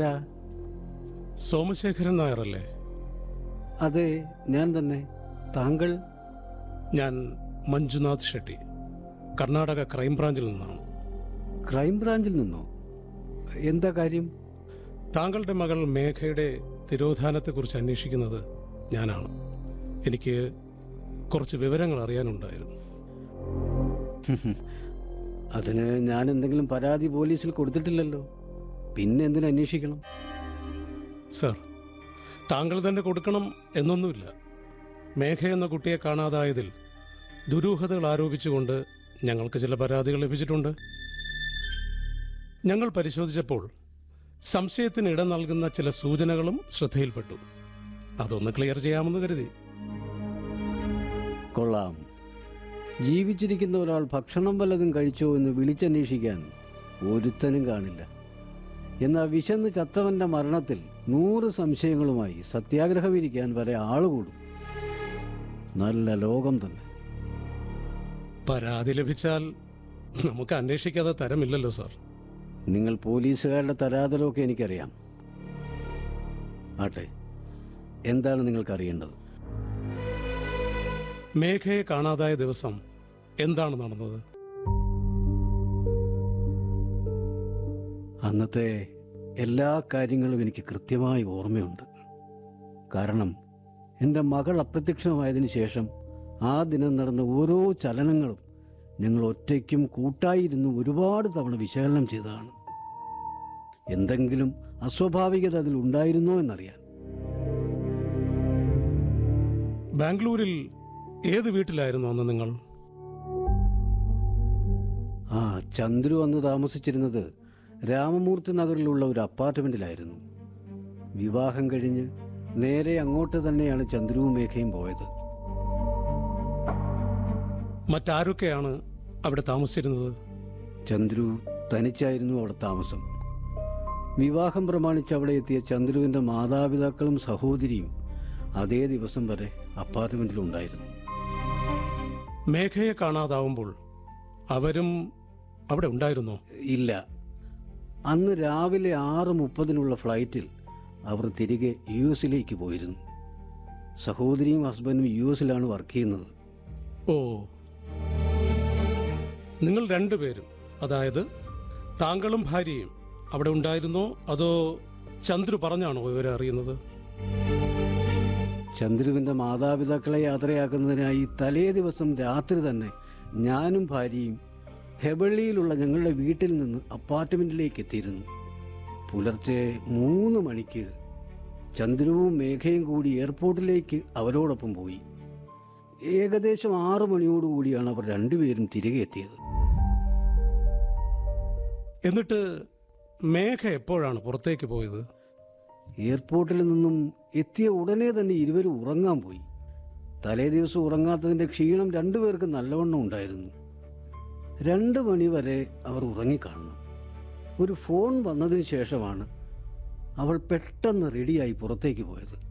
ആരാ സോമശേഖരൻ നായരല്ലേ അതെ ഞാൻ തന്നെ താങ്കൾ ഞാൻ മഞ്ജുനാഥ് ഷെട്ടി കർണാടക ക്രൈംബ്രാഞ്ചിൽ നിന്നാണ് ക്രൈംബ്രാഞ്ചിൽ നിന്നോ എന്താ കാര്യം താങ്കളുടെ മകൾ മേഘയുടെ തിരോധാനത്തെക്കുറിച്ച് അന്വേഷിക്കുന്നത് ഞാനാണ് എനിക്ക് കുറച്ച് വിവരങ്ങൾ അറിയാനുണ്ടായിരുന്നു അതിന് ഞാൻ എന്തെങ്കിലും പരാതി പോലീസിൽ കൊടുത്തിട്ടില്ലല്ലോ പിന്നെ എന്തിനു അന്വേഷിക്കണം സർ താങ്കൾ തന്നെ കൊടുക്കണം എന്നൊന്നുമില്ല മേഘ എന്ന കുട്ടിയെ കാണാതായതിൽ ദുരൂഹതകൾ ആരോപിച്ചുകൊണ്ട് ഞങ്ങൾക്ക് ചില പരാതികൾ ലഭിച്ചിട്ടുണ്ട് ഞങ്ങൾ പരിശോധിച്ചപ്പോൾ സംശയത്തിന് ഇടം നൽകുന്ന ചില സൂചനകളും ശ്രദ്ധയിൽപ്പെട്ടു അതൊന്ന് ക്ലിയർ ചെയ്യാമെന്ന് കരുതി കൊള്ളാം ജീവിച്ചിരിക്കുന്ന ഒരാൾ ഭക്ഷണം വല്ലതും കഴിച്ചോ എന്ന് വിളിച്ചന്വേഷിക്കാൻ ഒരുത്തനും കാണില്ല എന്നാൽ വിശന്ന് ചത്തവന്റെ മരണത്തിൽ നൂറ് സംശയങ്ങളുമായി സത്യാഗ്രഹം ഇരിക്കാൻ വരെ ആളുകൂടും നല്ല ലോകം തന്നെ പരാതി ലഭിച്ചാൽ നമുക്ക് അന്വേഷിക്കാതെ തരമില്ലല്ലോ സാർ നിങ്ങൾ പോലീസുകാരുടെ തരാതരമൊക്കെ എനിക്കറിയാം ആട്ടെ എന്താണ് നിങ്ങൾക്ക് അറിയേണ്ടത് മേഘയെ കാണാതായ ദിവസം എന്താണ് നടന്നത് അന്നത്തെ എല്ലാ കാര്യങ്ങളും എനിക്ക് കൃത്യമായി ഓർമ്മയുണ്ട് കാരണം എൻ്റെ മകൾ അപ്രത്യക്ഷമായതിനു ശേഷം ആ ദിനം നടന്ന ഓരോ ചലനങ്ങളും ഞങ്ങൾ ഒറ്റയ്ക്കും കൂട്ടായിരുന്നു ഒരുപാട് തവണ വിശകലനം ചെയ്തതാണ് എന്തെങ്കിലും അസ്വാഭാവികത അതിൽ ഉണ്ടായിരുന്നോ എന്നറിയാൻ ബാംഗ്ലൂരിൽ ഏത് വീട്ടിലായിരുന്നു അന്ന് നിങ്ങൾ ആ ചന്ദ്രു അന്ന് താമസിച്ചിരുന്നത് രാമമൂർത്തി നഗറിലുള്ള ഒരു അപ്പാർട്ട്മെന്റിലായിരുന്നു വിവാഹം കഴിഞ്ഞ് നേരെ അങ്ങോട്ട് തന്നെയാണ് ചന്ദ്രുവും മേഘയും പോയത് മറ്റാരൊക്കെയാണ് അവിടെ താമസിച്ചിരുന്നത് ചന്ദ്രു തനിച്ചായിരുന്നു അവിടെ താമസം വിവാഹം പ്രമാണിച്ച് അവിടെ എത്തിയ ചന്ദ്രുവിൻ്റെ മാതാപിതാക്കളും സഹോദരിയും അതേ ദിവസം വരെ അപ്പാർട്ട്മെന്റിലുണ്ടായിരുന്നു മേഘയെ കാണാതാവുമ്പോൾ അവരും അവിടെ ഉണ്ടായിരുന്നോ ഇല്ല അന്ന് രാവിലെ ആറ് മുപ്പതിനുള്ള ഫ്ലൈറ്റിൽ അവർ തിരികെ യു എസിലേക്ക് പോയിരുന്നു സഹോദരിയും ഹസ്ബൻഡും യു എസിലാണ് വർക്ക് ചെയ്യുന്നത് ഓ നിങ്ങൾ രണ്ടുപേരും അതായത് താങ്കളും ഭാര്യയും അവിടെ ഉണ്ടായിരുന്നോ അതോ ചന്ദ്രു പറഞ്ഞാണോ ഇവരെ അറിയുന്നത് ചന്ദ്രുവിൻ്റെ മാതാപിതാക്കളെ യാത്രയാക്കുന്നതിനായി തലേ ദിവസം രാത്രി തന്നെ ഞാനും ഭാര്യയും ഹെബള്ളിയിലുള്ള ഞങ്ങളുടെ വീട്ടിൽ നിന്ന് അപ്പാർട്ട്മെൻറ്റിലേക്ക് എത്തിയിരുന്നു പുലർച്ചെ മൂന്ന് മണിക്ക് ചന്ദ്രുവും മേഘയും കൂടി എയർപോർട്ടിലേക്ക് അവരോടൊപ്പം പോയി ഏകദേശം ആറു മണിയോടുകൂടിയാണ് അവർ രണ്ടുപേരും തിരികെ എത്തിയത് എന്നിട്ട് മേഘ എപ്പോഴാണ് പുറത്തേക്ക് പോയത് എയർപോർട്ടിൽ നിന്നും എത്തിയ ഉടനെ തന്നെ ഇരുവരും ഉറങ്ങാൻ പോയി തലേ ദിവസം ഉറങ്ങാത്തതിൻ്റെ ക്ഷീണം രണ്ടുപേർക്കും നല്ലവണ്ണം ഉണ്ടായിരുന്നു രണ്ട് മണിവരെ അവർ ഉറങ്ങിക്കാണണം ഒരു ഫോൺ വന്നതിന് ശേഷമാണ് അവൾ പെട്ടെന്ന് റെഡിയായി പുറത്തേക്ക് പോയത്